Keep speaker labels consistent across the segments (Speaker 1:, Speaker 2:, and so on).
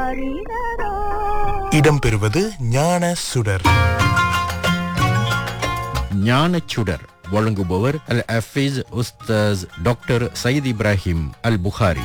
Speaker 1: ஆரிரரோ
Speaker 2: இடம்பெறுவது ஞான சுடர்
Speaker 3: ஞானச்சுடர் வழங்குபவர் அல் அஃபீஸ் உஸ்தாஸ் டாக்டர் சயீத் இப்ராஹிம் அல் புகாரி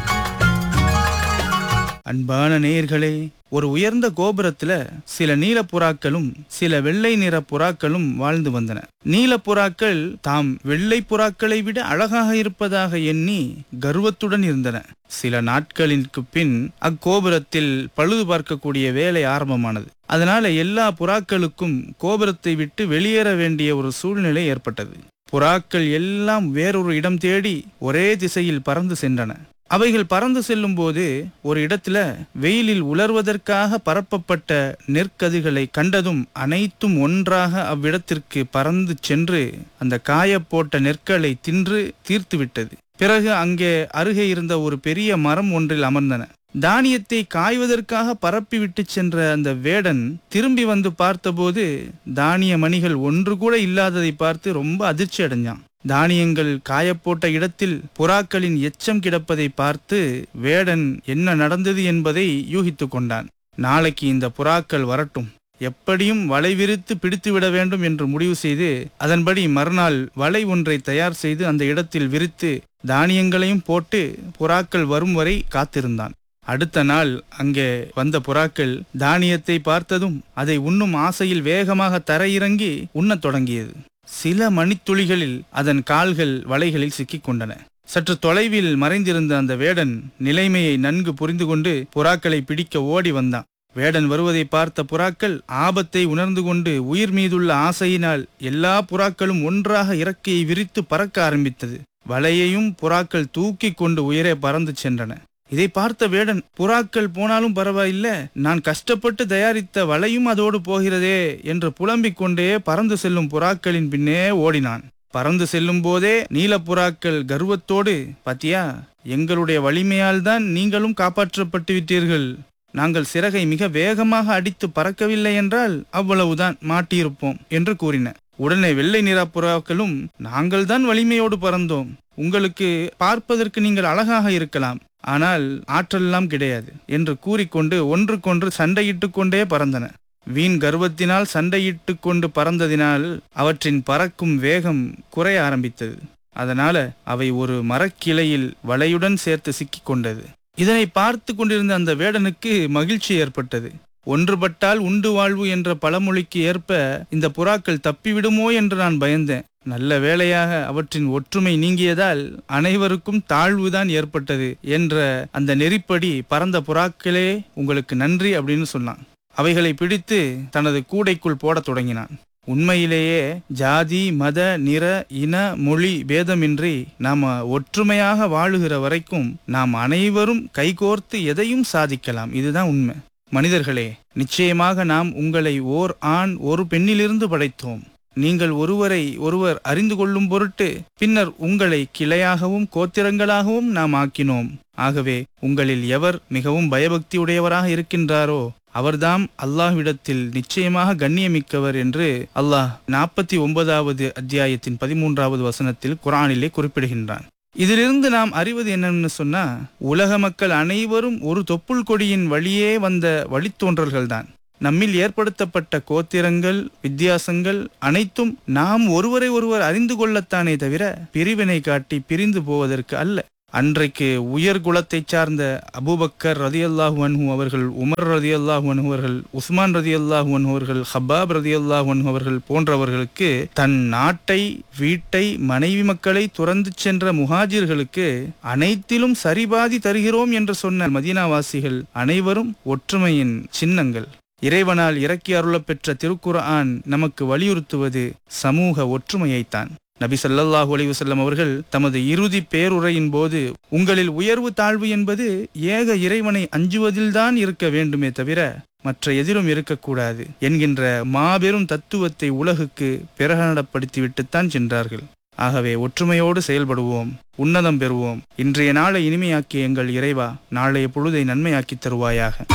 Speaker 4: அன்பான நேயர்களே ஒரு உயர்ந்த கோபுரத்துல சில நீலப்புறாக்களும் சில வெள்ளை நிற புறாக்களும் வாழ்ந்து வந்தன நீலப்புறாக்கள் தாம் வெள்ளை புறாக்களை விட அழகாக இருப்பதாக எண்ணி கர்வத்துடன் இருந்தன சில நாட்களிற்கு பின் அக்கோபுரத்தில் பழுது பார்க்கக்கூடிய வேலை ஆரம்பமானது அதனால எல்லா புறாக்களுக்கும் கோபுரத்தை விட்டு வெளியேற வேண்டிய ஒரு சூழ்நிலை ஏற்பட்டது புறாக்கள் எல்லாம் வேறொரு இடம் தேடி ஒரே திசையில் பறந்து சென்றன அவைகள் பறந்து செல்லும் போது ஒரு இடத்துல வெயிலில் உலர்வதற்காக பரப்பப்பட்ட நெற்கதிர்களை கண்டதும் அனைத்தும் ஒன்றாக அவ்விடத்திற்கு பறந்து சென்று அந்த காயப் போட்ட நெற்களை தின்று தீர்த்துவிட்டது பிறகு அங்கே அருகே இருந்த ஒரு பெரிய மரம் ஒன்றில் அமர்ந்தன தானியத்தை காய்வதற்காக பரப்பி விட்டு சென்ற அந்த வேடன் திரும்பி வந்து பார்த்தபோது தானிய மணிகள் ஒன்று கூட இல்லாததை பார்த்து ரொம்ப அதிர்ச்சி அடைஞ்சான் தானியங்கள் காயப்போட்ட இடத்தில் புறாக்களின் எச்சம் கிடப்பதை பார்த்து வேடன் என்ன நடந்தது என்பதை யூகித்து கொண்டான் நாளைக்கு இந்த புறாக்கள் வரட்டும் எப்படியும் வலை விரித்து பிடித்து விட வேண்டும் என்று முடிவு செய்து அதன்படி மறுநாள் வலை ஒன்றை தயார் செய்து அந்த இடத்தில் விரித்து தானியங்களையும் போட்டு புறாக்கள் வரும் வரை காத்திருந்தான் அடுத்த நாள் அங்கே வந்த புறாக்கள் தானியத்தை பார்த்ததும் அதை உண்ணும் ஆசையில் வேகமாக தரையிறங்கி உண்ணத் தொடங்கியது சில மணித்துளிகளில் அதன் கால்கள் வலைகளில் சிக்கிக் கொண்டன சற்று தொலைவில் மறைந்திருந்த அந்த வேடன் நிலைமையை நன்கு புரிந்து கொண்டு புறாக்களை பிடிக்க ஓடி வந்தான் வேடன் வருவதை பார்த்த புறாக்கள் ஆபத்தை உணர்ந்து கொண்டு உயிர் மீதுள்ள ஆசையினால் எல்லா புறாக்களும் ஒன்றாக இறக்கையை விரித்து பறக்க ஆரம்பித்தது வலையையும் புறாக்கள் தூக்கி கொண்டு உயரே பறந்து சென்றன இதை பார்த்த வேடன் புறாக்கள் போனாலும் பரவாயில்ல நான் கஷ்டப்பட்டு தயாரித்த வலையும் அதோடு போகிறதே என்று புலம்பிக் கொண்டே பறந்து செல்லும் புறாக்களின் பின்னே ஓடினான் பறந்து செல்லும் போதே நீலப்புறாக்கள் கர்வத்தோடு பாத்தியா எங்களுடைய வலிமையால் தான் நீங்களும் காப்பாற்றப்பட்டு விட்டீர்கள் நாங்கள் சிறகை மிக வேகமாக அடித்து பறக்கவில்லை என்றால் அவ்வளவுதான் மாட்டியிருப்போம் என்று கூறின உடனே வெள்ளை நிற புறாக்களும் நாங்கள் தான் வலிமையோடு பறந்தோம் உங்களுக்கு பார்ப்பதற்கு நீங்கள் அழகாக இருக்கலாம் ஆனால் ஆற்றெல்லாம் கிடையாது என்று கூறிக்கொண்டு ஒன்றுக்கொன்று சண்டையிட்டுக் கொண்டே பறந்தன வீண் கர்வத்தினால் சண்டையிட்டுக் கொண்டு பறந்ததினால் அவற்றின் பறக்கும் வேகம் குறைய ஆரம்பித்தது அதனால அவை ஒரு மரக்கிளையில் வலையுடன் சேர்த்து சிக்கிக் கொண்டது இதனை பார்த்து கொண்டிருந்த அந்த வேடனுக்கு மகிழ்ச்சி ஏற்பட்டது ஒன்றுபட்டால் உண்டு வாழ்வு என்ற பழமொழிக்கு ஏற்ப இந்த புறாக்கள் தப்பிவிடுமோ என்று நான் பயந்தேன் நல்ல வேளையாக அவற்றின் ஒற்றுமை நீங்கியதால் அனைவருக்கும் தாழ்வுதான் ஏற்பட்டது என்ற அந்த நெறிப்படி பறந்த புறாக்களே உங்களுக்கு நன்றி அப்படின்னு சொன்னான் அவைகளை பிடித்து தனது கூடைக்குள் போடத் தொடங்கினான் உண்மையிலேயே ஜாதி மத நிற இன மொழி பேதமின்றி நாம ஒற்றுமையாக வாழுகிற வரைக்கும் நாம் அனைவரும் கைகோர்த்து எதையும் சாதிக்கலாம் இதுதான் உண்மை மனிதர்களே நிச்சயமாக நாம் உங்களை ஓர் ஆண் ஒரு பெண்ணிலிருந்து படைத்தோம் நீங்கள் ஒருவரை ஒருவர் அறிந்து கொள்ளும் பொருட்டு பின்னர் உங்களை கிளையாகவும் கோத்திரங்களாகவும் நாம் ஆக்கினோம் ஆகவே உங்களில் எவர் மிகவும் பயபக்தியுடையவராக இருக்கின்றாரோ அவர்தாம் அல்லாஹ்விடத்தில் நிச்சயமாக கண்ணியமிக்கவர் என்று அல்லாஹ் நாற்பத்தி ஒன்பதாவது அத்தியாயத்தின் பதிமூன்றாவது வசனத்தில் குரானிலே குறிப்பிடுகின்றான் இதிலிருந்து நாம் அறிவது என்னன்னு சொன்னா உலக மக்கள் அனைவரும் ஒரு தொப்புள் கொடியின் வழியே வந்த வழித்தோன்றல்கள்தான் நம்மில் ஏற்படுத்தப்பட்ட கோத்திரங்கள் வித்தியாசங்கள் அனைத்தும் நாம் ஒருவரை ஒருவர் அறிந்து கொள்ளத்தானே தவிர பிரிவினை காட்டி பிரிந்து போவதற்கு அல்ல அன்றைக்கு உயர் குலத்தைச் சார்ந்த அபூபக்கர் ரதி அல்லாஹு அன்ஹு அவர்கள் உமர் ரதி அல்லாஹு அன்ஹு அவர்கள் உஸ்மான் ரதி அல்லாஹு அன்ஹு அவர்கள் ஹப்பாப் ரதி அல்லாஹு அன்ஹு அவர்கள் போன்றவர்களுக்கு தன் நாட்டை வீட்டை மனைவி மக்களை துறந்து சென்ற முஹாஜிர்களுக்கு அனைத்திலும் சரிபாதி தருகிறோம் என்று சொன்ன மதீனாவாசிகள் அனைவரும் ஒற்றுமையின் சின்னங்கள் இறைவனால் இறக்கி அருளப் பெற்ற திருக்குர்ஆன் நமக்கு வலியுறுத்துவது சமூக ஒற்றுமையைத்தான் நபி ஸல்லல்லாஹு அலைஹி வஸல்லம் அவர்கள் தமது இறுதி பேருரையின் போது உங்களில் உயர்வு தாழ்வு என்பது ஏக இறைவனை அஞ்சுவதில்தான் இருக்க வேண்டுமே தவிர மற்ற எதிலும் இருக்கக்கூடாது என்கின்ற மாபெரும் தத்துவத்தை உலகுக்கு பிரகடனப்படுத்திவிட்டுத்தான் சென்றார்கள் ஆகவே ஒற்றுமையோடு செயல்படுவோம் உன்னதம் பெறுவோம் இன்றைய நாளை இனிமையாக்கிய எங்கள் இறைவா நாளைய பொழுதை நன்மையாக்கித் தருவாயாக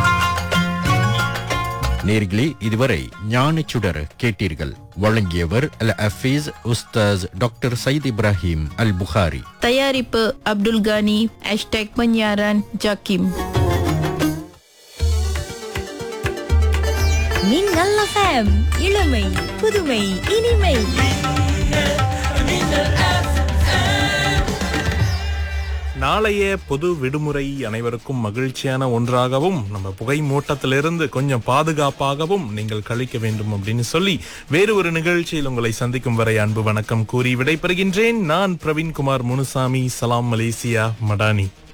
Speaker 3: நேர்களே இதுவரை ஞானச்சுடர் கேட்டீர்கள் வழங்கியவர் அல் அஃபீஸ் உஸ்தாஸ் டாக்டர் சயீத் இப்ராஹிம் அல் புகாரி
Speaker 5: தயாரிப்பு அப்துல் கானி ஹேஷ்டேக் பன்யாரன் ஜாக்கிம்
Speaker 1: மின்னல் எஃப்எம் இளமை புதுமை இனிமை
Speaker 2: நாளைய பொது விடுமுறை அனைவருக்கும் மகிழ்ச்சியான ஒன்றாகவும் நம்ம புகை மூட்டத்திலிருந்து கொஞ்சம் பாதுகாப்பாகவும் நீங்கள் கழிக்க வேண்டும் அப்படின்னு சொல்லி வேறு ஒரு நிகழ்ச்சியில் உங்களை சந்திக்கும் வரை அன்பு வணக்கம் கூறி விடைபெறுகின்றேன் நான் பிரவீன்குமார் முனுசாமி சலாம் மலேசியா மடானி